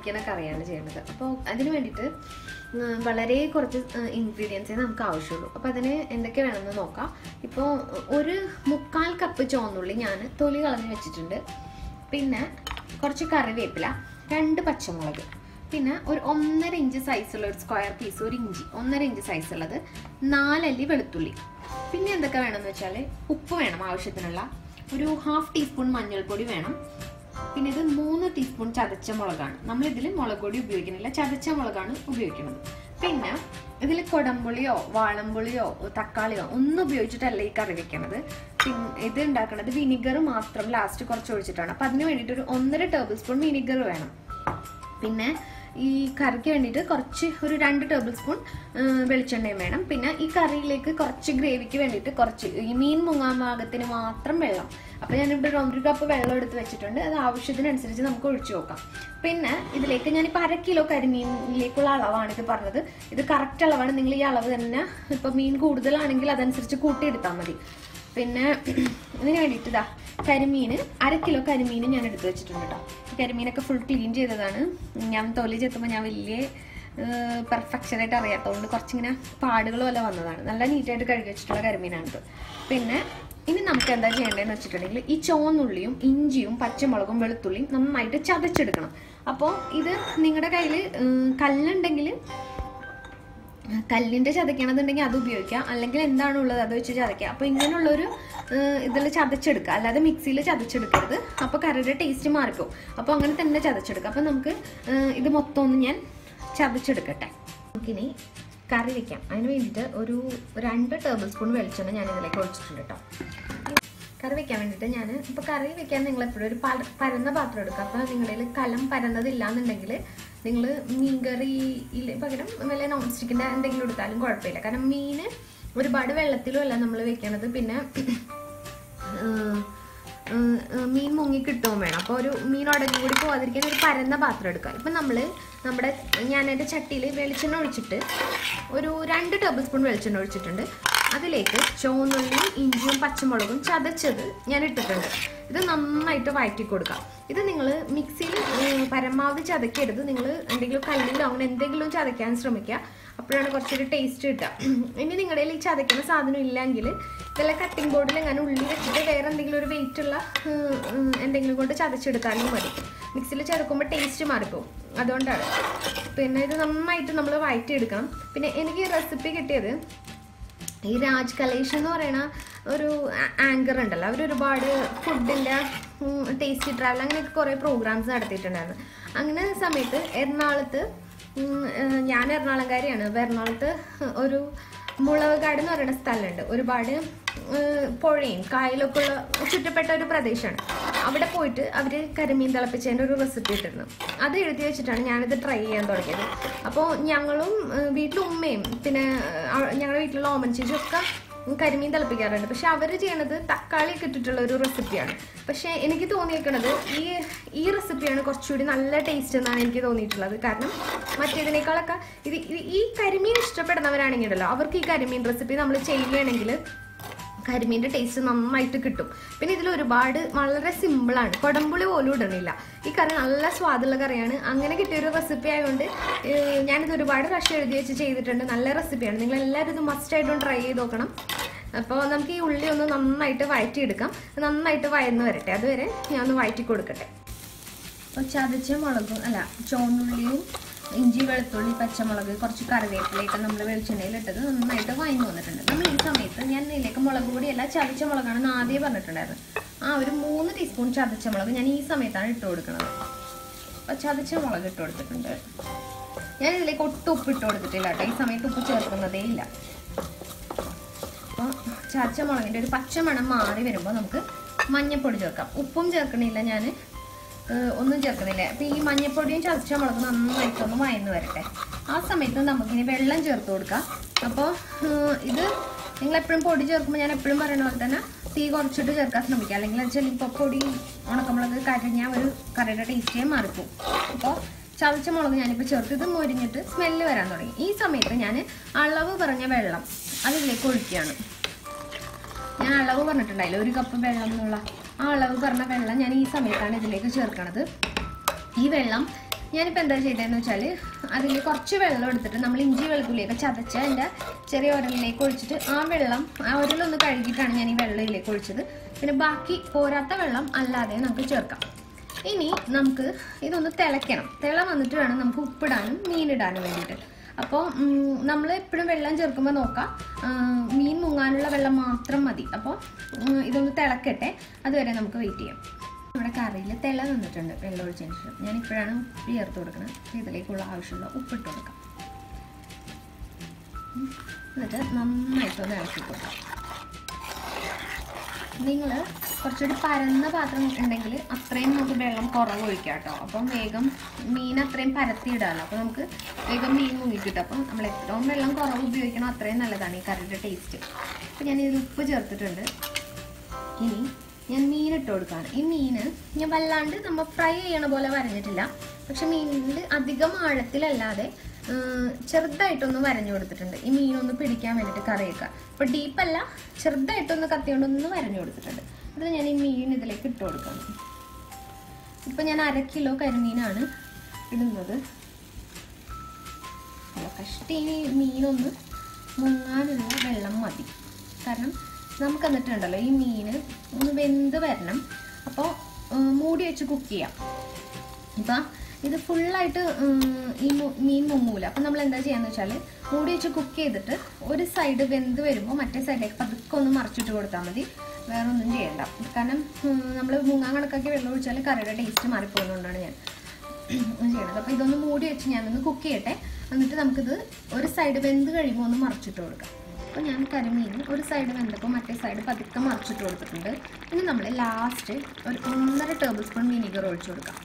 വേവിക്കണ കറിയാണ് ചെയ്യുന്നത് അപ്പോൾ അതിന് വേണ്ടിയിട്ട് ഉം, വളരെ കുറച്ച് ഇൻഗ്രീഡിയൻസേ നമുക്ക് ആവശ്യമുള്ളൂ അപ്പോൾ അതിന് എന്തൊക്കെ വേണമെന്ന് നോക്കാം ഇപ്പോൾ ഒരു മുക്കാൽ കപ്പ് ചുവന്നുള്ളി ഞാൻ തൊലി കളഞ്ഞ് വെച്ചിട്ടുണ്ട് പിന്നെ കുറച്ച് കറിവേപ്പില രണ്ട് പച്ചമുളക് പിന്നെ ഒരു ഒന്നര ഇഞ്ച് സൈസുള്ള ഒരു സ്ക്വയർ പീസ് ഒരു ഇഞ്ചി ഒന്നര ഇഞ്ച് സൈസുള്ളത് നാലല്ലി വെളുത്തുള്ളി പിന്നെ എന്തൊക്കെ വേണമെന്ന് വെച്ചാൽ ഉപ്പ് വേണം ആവശ്യത്തിനുള്ള ഒരു ഹാഫ് ടീസ്പൂൺ മഞ്ഞൾപ്പൊടി വേണം പിന്നെ ഇത് മൂന്ന് ടീസ്പൂൺ ചതച്ച മുളകാണ് നമ്മൾ ഇതിൽ മുളക് പൊടി ഉപയോഗിക്കുന്നില്ല ചതച്ച മുളകാണ് ഉപയോഗിക്കുന്നത് പിന്നെ ഇതിൽ കൊടംപുളിയോ വാളംപുളിയോ തക്കാളിയോ ഒന്നും ഉപയോഗിച്ചിട്ടല്ല ഈ കറി വെക്കണത് പിന്നെ ഇത് ഉണ്ടാക്കുന്നത് വിനിഗർ മാത്രം ലാസ്റ്റ് കുറച്ച് ഒഴിച്ചിട്ടാണ് അപ്പം അതിന് വേണ്ടിയിട്ട് ഒരു ഒന്നര ടേബിൾ സ്പൂൺ വിനിഗർ വേണം പിന്നെ ഈ കറിക്ക് വേണ്ടിയിട്ട് കുറച്ച് ഒരു രണ്ട് ടേബിൾ സ്പൂൺ വെളിച്ചെണ്ണയും വേണം പിന്നെ ഈ കറിയിലേക്ക് കുറച്ച് ഗ്രേവിക്ക് വേണ്ടിയിട്ട് കുറച്ച് ഈ മീൻ മുങ്ങാൻ പാകത്തിന് മാത്രം വെള്ളം അപ്പോൾ ഞാനിവിടെ ഒരു ഒരു കപ്പ് വെള്ളം എടുത്ത് വെച്ചിട്ടുണ്ട് അത് ആവശ്യത്തിനനുസരിച്ച് നമുക്ക് ഒഴിച്ചു നോക്കാം പിന്നെ ഇതിലേക്ക് ഞാനിപ്പോൾ അര കിലോ കരിമീനിലേക്കുള്ള അളവാണ് ഇത് പറഞ്ഞത് ഇത് കറക്റ്റ് അളവാണ് നിങ്ങൾ ഈ അളവ് തന്നെ ഇപ്പോൾ മീൻ കൂടുതലാണെങ്കിൽ അതനുസരിച്ച് കൂട്ടിയെടുത്താൽ മതി പിന്നെ ഇതിന് വേണ്ടിയിട്ട് ഇതാ കരിമീൻ അര കിലോ കരിമീൻ ഞാൻ എടുത്തു വെച്ചിട്ടുണ്ട് കേട്ടോ ഈ കരിമീനൊക്കെ ഫുൾ ക്ലീൻ ചെയ്തതാണ് ഞാൻ തൊലി ചെത്തുമ്പോൾ ഞാൻ വലിയ പെർഫെക്ഷൻ ആയിട്ട് അറിയാത്തതുകൊണ്ട് കുറച്ചിങ്ങനെ പാടുകൾ പോലെ വന്നതാണ് നല്ല നീറ്റായിട്ട് കഴുകി വെച്ചിട്ടുള്ള കരിമീനാണിത് പിന്നെ ഇനി നമുക്ക് എന്താ ചെയ്യേണ്ടതെന്ന് വെച്ചിട്ടുണ്ടെങ്കിൽ ഈ ചുവന്നുള്ളിയും ഇഞ്ചിയും പച്ചമുളകും വെളുത്തുള്ളിയും നന്നായിട്ട് ചതച്ചെടുക്കണം അപ്പോൾ ഇത് നിങ്ങളുടെ കയ്യിൽ കല്ലുണ്ടെങ്കിൽ കല്ലിൻ്റെ ചതയ്ക്കണമെന്നുണ്ടെങ്കിൽ അത് ഉപയോഗിക്കാം അല്ലെങ്കിൽ എന്താണ് ഉള്ളത് അത് വെച്ച് ചതയ്ക്കാം അപ്പോൾ ഇങ്ങനെയുള്ളൊരു ഇതിൽ ചതച്ചെടുക്കുക അല്ലാതെ മിക്സിയിൽ ചതച്ചെടുക്കരുത് അപ്പോൾ കറിയുടെ ടേസ്റ്റ് മാറിക്കും അപ്പോൾ അങ്ങനെ തന്നെ ചതച്ചെടുക്കുക അപ്പോൾ നമുക്ക് ഏഹ്, ഇത് മൊത്തം ഒന്ന് ഞാൻ ചതച്ചെടുക്കട്ടെ നമുക്കിനി കറി വെക്കാം അതിന് വേണ്ടിയിട്ട് ഒരു രണ്ട് ടേബിൾ സ്പൂൺ വെളിച്ചെണ്ണ ഞാൻ ഇതിലേക്ക് ഒഴിച്ചിട്ടുണ്ട് കേട്ടോ കറി വെക്കാൻ വേണ്ടിയിട്ട് ഞാൻ ഇപ്പോൾ കറി വെക്കാൻ നിങ്ങൾ എപ്പോഴും ഒരു പര- പരന്ന പാത്രം എടുക്കുക അപ്പോൾ നിങ്ങളുടെ കയ്യിൽ കലം പരന്നതില്ല എന്നുണ്ടെങ്കിൽ നിങ്ങൾ മീൻകറിയിൽ പകരം വല്ല നോൺ സ്റ്റിക്കിൻ്റെ എന്തെങ്കിലും എടുത്താലും കുഴപ്പമില്ല കാരണം മീൻ ഒരുപാട് വെള്ളത്തിലും അല്ല നമ്മൾ വെക്കണത് പിന്നെ ഏഹ്, ഏഹ്, ഏഹ് മീൻ മുങ്ങി കിട്ടുകയും വേണം അപ്പോൾ ഒരു മീൻ ഉടഞ്ഞു കൂടി പോകാതിരിക്കാൻ ഒരു പരന്ന പാത്രം എടുക്കുക ഇപ്പം നമ്മൾ നമ്മുടെ ഞാൻ എൻ്റെ ചട്ടിയിൽ വെളിച്ചെണ്ണ ഒഴിച്ചിട്ട് ഒരു രണ്ട് ടേബിൾ സ്പൂൺ വെളിച്ചെണ്ണ ഒഴിച്ചിട്ടുണ്ട് അതിലേക്ക് ചുവന്നുള്ളിയും ഇഞ്ചിയും പച്ചമുളകും ചതച്ചത് ഞാൻ ഇട്ടിട്ടുണ്ട് ഇത് നന്നായിട്ട് വഴറ്റി കൊടുക്കാം ഇത് നിങ്ങൾ മിക്സിയിൽ പരമാവധി ചതക്കരുത് നിങ്ങൾ എന്തെങ്കിലും കല്ലിലോ അങ്ങനെ എന്തെങ്കിലും ചതയ്ക്കാൻ ശ്രമിക്കുക അപ്പോഴാണ് കുറച്ചൊരു ടേസ്റ്റ് കിട്ടുക ഇനി നിങ്ങളുടെ കയ്യിൽ ഈ ചതയ്ക്കുന്ന സാധനം ഇല്ലെങ്കിൽ ഇതല്ല കട്ടിംഗ് ബോർഡിൽ അങ്ങനെ ഉള്ളി വെച്ചിട്ട് വേറെ എന്തെങ്കിലും ഒരു വെയിറ്റ് ഉള്ള ഉം, ഉം, എന്തെങ്കിലും കൊണ്ട് ചതച്ചെടുത്താലും മതി മിക്സിയിൽ ചതക്കുമ്പോൾ ടേസ്റ്റ് മാറിപ്പോവും അതുകൊണ്ടാണ് പിന്നെ ഇത് നന്നായിട്ട് നമ്മൾ വഴറ്റിയെടുക്കണം പിന്നെ എനിക്ക് ഈ റെസിപ്പി കിട്ടിയത് ഈ രാജ് കലേഷ് എന്ന് പറയുന്ന ഒരു ആങ്കർ ഉണ്ടല്ലോ അവർ ഒരുപാട് ഫുഡിൻ്റെ ടേസ്റ്റി ട്രാവൽ അങ്ങനെയൊക്കെ കുറേ പ്രോഗ്രാംസ് നടത്തിയിട്ടുണ്ടായിരുന്നു അങ്ങനെ സമയത്ത് എറണാകുളത്ത് ഉം, ഏഹ് ഞാൻ എറണാകുളംകാരിയാണ് അപ്പോൾ എറണാകുളത്ത് ഒരു മുളവുകാട് എന്ന് പറയുന്ന സ്ഥലമുണ്ട് ഒരുപാട് ഏഹ് പുഴയും കായലൊക്കെ ഉള്ള ചുറ്റപ്പെട്ട ഒരു പ്രദേശമാണ് അവിടെ പോയിട്ട് അവർ കരിമീൻ തിളപ്പിച്ചതിൻ്റെ ഒരു റെസിപ്പി ഇട്ടിരുന്നു അത് എഴുതി വെച്ചിട്ടാണ് ഞാനിത് ട്രൈ ചെയ്യാൻ തുടങ്ങിയത് അപ്പോൾ ഞങ്ങളും ഏഹ് വീട്ടിൽ ഉമ്മയും പിന്നെ ഏഹ് ഞങ്ങളുടെ വീട്ടിലുള്ള ഓമൻ ചേച്ചിയും ഒക്കെ കരിമീൻ തിളപ്പിക്കാറുണ്ട് പക്ഷെ അവർ ചെയ്യണത് തക്കാളിയൊക്കെ ഇട്ടിട്ടുള്ള ഒരു റെസിപ്പിയാണ് പക്ഷെ എനിക്ക് തോന്നിയേക്കണത് ഈ ഈ റെസിപ്പിയാണ് കുറച്ചുകൂടി നല്ല ടേസ്റ്റ് എന്നാണ് എനിക്ക് തോന്നിയിട്ടുള്ളത് കാരണം മറ്റേതിനേക്കാളൊക്കെ ഇത് ഇത് ഈ കരിമീൻ ഇഷ്ടപ്പെടുന്നവരാണെങ്കിൽ ഉണ്ടല്ലോ അവർക്ക് ഈ കരിമീൻ റെസിപ്പി നമ്മൾ ചെയ്യുകയാണെങ്കിൽ കരിമീൻ്റെ ടേസ്റ്റ് നന്നായിട്ട് കിട്ടും പിന്നെ ഇതിൽ ഒരുപാട് വളരെ സിമ്പിളാണ് കൊടമ്പുളി പോലും ഇടണില്ല ഈ കറി നല്ല സ്വാദുള്ള കറിയാണ് അങ്ങനെ കിട്ടിയൊരു റെസിപ്പി ആയതുകൊണ്ട് ഏഹ്, ഞാനിത് ഒരുപാട് പ്രാവശ്യം എഴുതി വെച്ച് ചെയ്തിട്ടുണ്ട് നല്ല റെസിപ്പിയാണ് നിങ്ങൾ എല്ലാവരും ഇത് മസ്റ്റായിട്ടും ട്രൈ ചെയ്ത് നോക്കണം അപ്പോൾ നമുക്ക് ഈ ഉള്ളി ഒന്ന് നന്നായിട്ട് വഴറ്റിയെടുക്കാം നന്നായിട്ട് വയന്ന് വരട്ടെ അതുവരെ ഞാൻ ഒന്ന് വഴറ്റി കൊടുക്കട്ടെ അപ്പോൾ ചതച്ച മുളകും അല്ല ചുവന്നുള്ളിയും ഇഞ്ചി വെളുത്തുള്ളി പച്ചമുളക് കുറച്ച് കറിവേപ്പിലയൊക്കെ നമ്മൾ വെളിച്ചെണ്ണയിൽ ഇട്ടത് നന്നായിട്ട് വഴങ്ങി വന്നിട്ടുണ്ട് നമ്മൾ ഈ സമയത്ത് ഞാൻ ഇതിലേക്ക് മുളക് പൊടിയല്ല ചതച്ച മുളകാണെന്ന് ആദ്യം പറഞ്ഞിട്ടുണ്ടായിരുന്നു ആ ഒരു മൂന്ന് ടീസ്പൂൺ ചതച്ച മുളക് ഞാൻ ഈ സമയത്താണ് ഇട്ട് കൊടുക്കുന്നത് അപ്പോൾ ചതച്ച മുളക് ഇട്ട് കൊടുത്തിട്ടുണ്ട് ഞാൻ ഇതിലേക്ക് ഒട്ടും ഉപ്പ് ഇട്ട് കൊടുത്തിട്ടില്ല കേട്ടോ ഈ സമയത്ത് ഉപ്പ് ചേർക്കുന്നതേ ഇല്ല അപ്പോൾ ചതച്ച മുളകിൻ്റെ ഒരു പച്ചമണം മാറി വരുമ്പോൾ നമുക്ക് മഞ്ഞൾപ്പൊടി ചേർക്കാം ഉപ്പും ചേർക്കണില്ല ഞാൻ ഒന്നും ചേർക്കുന്നില്ല അപ്പോൾ ഈ മഞ്ഞൾപ്പൊടിയും ചതച്ച മുളക് നന്നായിട്ടൊന്ന് വയന്ന് വരട്ടെ ആ സമയത്ത് നമുക്കിനി വെള്ളം ചേർത്ത് കൊടുക്കാം അപ്പോൾ ഇത് നിങ്ങൾ എപ്പോഴും പൊടി ചേർക്കുമ്പോൾ ഞാൻ എപ്പോഴും പറയുന്ന പോലെ തന്നെ തീ കുറച്ചിട്ട് ചേർക്കാൻ ശ്രമിക്കുക അല്ലെങ്കിൽ വെച്ചാൽ ഇപ്പോൾ പൊടി ഉണക്കമുളക് കരിഞ്ഞാൽ ഒരു കറിയുടെ ടേസ്റ്റേ മാറിപ്പോവും അപ്പോൾ ചതച്ച മുളക് ഞാനിപ്പോൾ ചേർത്ത് ഇത് മൊരിഞ്ഞിട്ട് സ്മെല്ല് വരാൻ തുടങ്ങി ഈ സമയത്ത് ഞാൻ അളവ് പറഞ്ഞ വെള്ളം അതിലേക്ക് ഒഴിക്കുകയാണ് ഞാൻ അളവ് പറഞ്ഞിട്ടുണ്ടായില്ല ഒരു കപ്പ് വെള്ളം എന്നുള്ള ആ അളവ് പറഞ്ഞ വെള്ളം ഞാൻ ഈ സമയത്താണ് ഇതിലേക്ക് ചേർക്കണത് ഈ വെള്ളം ഞാനിപ്പോൾ എന്താ ചെയ്തതെന്ന് വെച്ചാൽ അതിൽ കുറച്ച് വെള്ളം എടുത്തിട്ട് നമ്മൾ ഇഞ്ചി വെളുത്തുള്ളിയൊക്കെ ചതച്ച് അതിൻ്റെ ചെറിയ ഉരലിലേക്ക് ഒഴിച്ചിട്ട് ആ വെള്ളം ആ ഉരലൊന്ന് കഴുകിയിട്ടാണ് ഞാൻ ഈ വെള്ളം ഇതിലേക്ക് ഒഴിച്ചത് പിന്നെ ബാക്കി പോരാത്ത വെള്ളം അല്ലാതെ നമുക്ക് ചേർക്കാം ഇനി നമുക്ക് ഇതൊന്ന് തിളയ്ക്കണം തിള വന്നിട്ട് വേണം നമുക്ക് ഉപ്പിടാനും മീനിടാനും വേണ്ടിയിട്ട് അപ്പോൾ നമ്മൾ എപ്പോഴും വെള്ളം ചേർക്കുമ്പോൾ നോക്കാം ആ, മീൻ മുങ്ങാനുള്ള വെള്ളം മാത്രം മതി അപ്പോൾ ഉം, ഇതൊന്ന് തിളക്കട്ടെ അതുവരെ നമുക്ക് വെയിറ്റ് ചെയ്യാം നമ്മുടെ കറിയിൽ തിള വന്നിട്ടുണ്ട് വെള്ളം ഒഴിച്ചതിന് ശേഷം ഞാൻ ഇപ്പോഴാണ് ഉപ്പ് ചേർത്ത് കൊടുക്കുന്നത് അപ്പോൾ ഇതിലേക്കുള്ള ആവശ്യമുള്ള ഉപ്പിട്ട് കൊടുക്കാം ഉം. എന്നിട്ട് നന്നായിട്ടൊന്ന് ഇളക്കി കൊടുക്കാം നിങ്ങൾ കുറച്ചുകൂടി പരന്ന പാത്രം ഉണ്ടെങ്കിൽ അത്രയും നമുക്ക് വെള്ളം കുറവ് ഒഴിക്കാം കേട്ടോ അപ്പം വേഗം മീൻ അത്രയും പരത്തിയിടാമല്ലോ അപ്പോൾ നമുക്ക് വേഗം മീൻ മുങ്ങിക്കിട്ടും അപ്പം നമ്മൾ എത്രയും വെള്ളം കുറവ് ഉപയോഗിക്കണോ അത്രയും നല്ലതാണ് ഈ കറിയുടെ ടേസ്റ്റ് അപ്പം ഞാൻ ഇതിൽ ഉപ്പ് ചേർത്തിട്ടുണ്ട് ഇനി ഞാൻ മീൻ ഇട്ട് കൊടുക്കുകയാണ് ഈ മീൻ ഞാൻ വല്ലാണ്ട് നമ്മൾ ഫ്രൈ ചെയ്യണ പോലെ വരഞ്ഞിട്ടില്ല പക്ഷെ മീനിൽ അധികം ആഴത്തിലല്ലാതെ ഉം, ചെറുതായിട്ടൊന്ന് വരഞ്ഞു കൊടുത്തിട്ടുണ്ട് ഈ മീനൊന്ന് പിടിക്കാൻ വേണ്ടിയിട്ട് കറിയൊക്കെ അപ്പോൾ ഡീപ്പല്ല ചെറുതായിട്ടൊന്ന് കത്തിയോണ്ടൊന്ന് വരഞ്ഞു കൊടുത്തിട്ടുണ്ട് അത് ഞാൻ ഈ മീൻ ഇതിലേക്ക് ഇട്ട് കൊടുക്കണം ഇപ്പം ഞാൻ അര കിലോ കരിമീനാണ് ഇടുന്നത് അല്ല, കഷ്ടി ഈ മീനൊന്ന് മുങ്ങാനുള്ള വെള്ളം മതി കാരണം നമുക്ക് എന്നിട്ടുണ്ടല്ലോ ഈ മീൻ ഒന്ന് വെന്ത് വരണം അപ്പോൾ മൂടി വെച്ച് കുക്ക് ചെയ്യാം ഇപ്പം ഇത് ഫുള്ളായിട്ട് ഈ മു- മീൻ മുങ്ങൂല അപ്പം നമ്മൾ എന്താ ചെയ്യാന്ന് വെച്ചാൽ മൂടി വെച്ച് കുക്ക് ചെയ്തിട്ട് ഒരു സൈഡ് വെന്ത് വരുമ്പോൾ മറ്റേ സൈഡിലേക്ക് പതുക്കെ ഒന്ന് മറിച്ചിട്ട് കൊടുത്താൽ മതി വേറെ ഒന്നും ചെയ്യണ്ട കാരണം നമ്മൾ മുങ്ങാൻ കണക്കാക്കി വെള്ളം ഒഴിച്ചാൽ കറിയുടെ ടേസ്റ്റ് മാറിപ്പോകുന്നതുകൊണ്ടാണ് ഞാൻ ചെയ്യണത് അപ്പോൾ ഇതൊന്ന് മൂടി വെച്ച് ഞാനൊന്ന് കുക്ക് ചെയ്യട്ടെ എന്നിട്ട് നമുക്കിത് ഒരു സൈഡ് വെന്ത് കഴിയുമ്പോൾ ഒന്ന് മറിച്ചിട്ട് കൊടുക്കാം അപ്പോൾ ഞാൻ കരിമീൻ ഒരു സൈഡ് വെന്തപ്പോൾ മറ്റേ സൈഡ് പതുക്കെ മറിച്ചിട്ട് കൊടുത്തിട്ടുണ്ട് ഇനി നമ്മൾ ലാസ്റ്റ് ഒരു ഒന്നര ടേബിൾ സ്പൂൺ വിനീഗർ ഒഴിച്ചു കൊടുക്കാം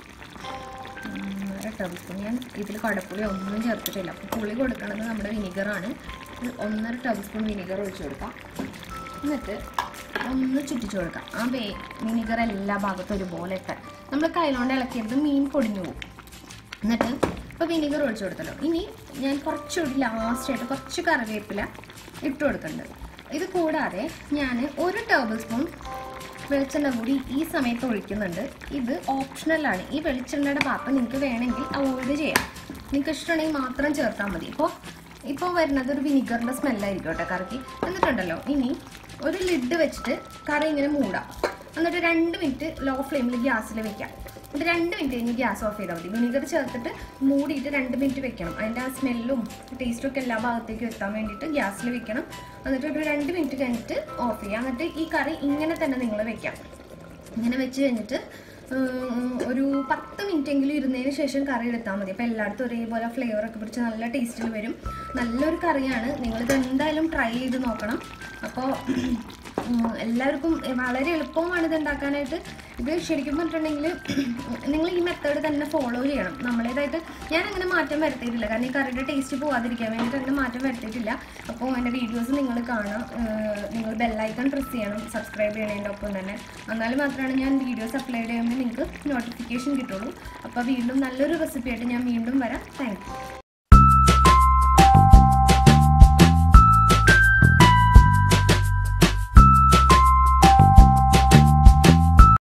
ഒന്നര ടേബിൾ സ്പൂൺ ഞാൻ ഇതിൽ കടപ്പുളി ഒന്നും ചേർത്തിട്ടില്ല അപ്പോൾ പുളി കൊടുക്കുന്നത് നമ്മുടെ വിനീഗറാണ് ഇത് ഒന്നര ടേബിൾ സ്പൂൺ വിനീഗർ ഒഴിച്ചു കൊടുക്കാം എന്നിട്ട് ഒന്ന് ചുറ്റിച്ചു കൊടുക്കാം ആ വേ വിനീഗർ എല്ലാ ഭാഗത്തും ഒരുപോലെ എത്താൻ നമ്മൾ കൈലോണ്ട് ഇളക്കിയത് മീൻ പൊടിഞ്ഞു പോകും എന്നിട്ട് ഇപ്പോൾ വിനീഗർ ഒഴിച്ചു കൊടുത്തല്ലോ ഇനി ഞാൻ കുറച്ചുകൂടി ലാസ്റ്റായിട്ട് കുറച്ച് കറിവേപ്പില ഇട്ട് കൊടുക്കുന്നുണ്ട് ഇത് കൂടാതെ ഞാൻ ഒരു ടേബിൾ സ്പൂൺ വെളിച്ചെണ്ണ കൂടി ഈ സമയത്ത് ഒഴിക്കുന്നുണ്ട് ഇത് ഓപ്ഷണലാണ് ഈ വെളിച്ചെണ്ണയുടെ പാത്രം നിങ്ങൾക്ക് വേണമെങ്കിൽ അവോയ്ഡ് ചെയ്യാം നിങ്ങൾക്ക് ഇഷ്ടമുണ്ടെങ്കിൽ മാത്രം ചേർത്താൽ മതി ഇപ്പോൾ ഇപ്പോൾ വരുന്നത് ഒരു വിനിഗറിൻ്റെ സ്മെല്ലായിരിക്കും കേട്ടോ കറിക്ക് എന്നിട്ടുണ്ടല്ലോ ഇനി ഒരു ലിഡ് വെച്ചിട്ട് കറി ഇങ്ങനെ മൂടാം എന്നിട്ട് രണ്ട് മിനിറ്റ് ലോ ഫ്ലെയിമിൽ ഗ്യാസിൽ വെക്കാം എന്നിട്ട് രണ്ട് മിനിറ്റ് കഴിഞ്ഞ് ഗ്യാസ് ഓഫ് ചെയ്താൽ മതി വിനീഗർ ചേർത്തിട്ട് മൂടിയിട്ട് രണ്ട് മിനിറ്റ് വെക്കണം അതിൻ്റെ ആ സ്മെല്ലും ടേസ്റ്റും ഒക്കെ എല്ലാ ഭാഗത്തേക്കും എത്താൻ വേണ്ടിയിട്ട് ഗ്യാസിൽ വെക്കണം എന്നിട്ട് ഒരു രണ്ട് മിനിറ്റ് കഴിഞ്ഞിട്ട് ഓഫ് ചെയ്യാം എന്നിട്ട് ഈ കറി ഇങ്ങനെ തന്നെ നിങ്ങൾ വെക്കാം ഇങ്ങനെ വെച്ച് കഴിഞ്ഞിട്ട് ഉം, ഒരു പത്ത് മിനിറ്റ് എങ്കിലും ഇരുന്നതിന് ശേഷം കറി എടുത്താൽ മതി അപ്പോൾ എല്ലായിടത്തും ഒരേപോലെ ഫ്ലേവർ ഒക്കെ പിടിച്ച് നല്ല ടേസ്റ്റിൽ വരും നല്ലൊരു കറിയാണ് നിങ്ങളിത് എന്തായാലും ട്രൈ ചെയ്ത് നോക്കണം അപ്പോൾ ഉം, എല്ലാവർക്കും വളരെ എളുപ്പവുമാണ് ഇത് ഉണ്ടാക്കാനായിട്ട് ഇത് ശരിക്കും പറഞ്ഞിട്ടുണ്ടെങ്കിൽ നിങ്ങൾ ഈ മെത്തേഡ് തന്നെ ഫോളോ ചെയ്യണം നമ്മളേതായിട്ട് ഞാൻ അങ്ങനെ മാറ്റം വരുത്തിയിട്ടില്ല കാരണം ഈ കറിയുടെ ടേസ്റ്റ് പോവാതിരിക്കാൻ വേണ്ടിയിട്ട് അങ്ങനെ മാറ്റം വരുത്തിയിട്ടില്ല അപ്പോൾ എൻ്റെ വീഡിയോസ് നിങ്ങൾ കാണാം ഏഹ് നിങ്ങൾ ബെല്ലൈക്കൺ പ്രസ് ചെയ്യണം സബ്സ്ക്രൈബ് ചെയ്യണതിൻ്റെ ഒപ്പം തന്നെ എന്നാൽ മാത്രമാണ് ഞാൻ വീഡിയോസ് അപ്ലോഡ് ചെയ്യുമ്പോൾ നിങ്ങൾക്ക് നോട്ടിഫിക്കേഷൻ കിട്ടുള്ളൂ അപ്പോൾ വീണ്ടും നല്ലൊരു റെസിപ്പി ആയിട്ട് ഞാൻ വീണ്ടും വരാം താങ്ക്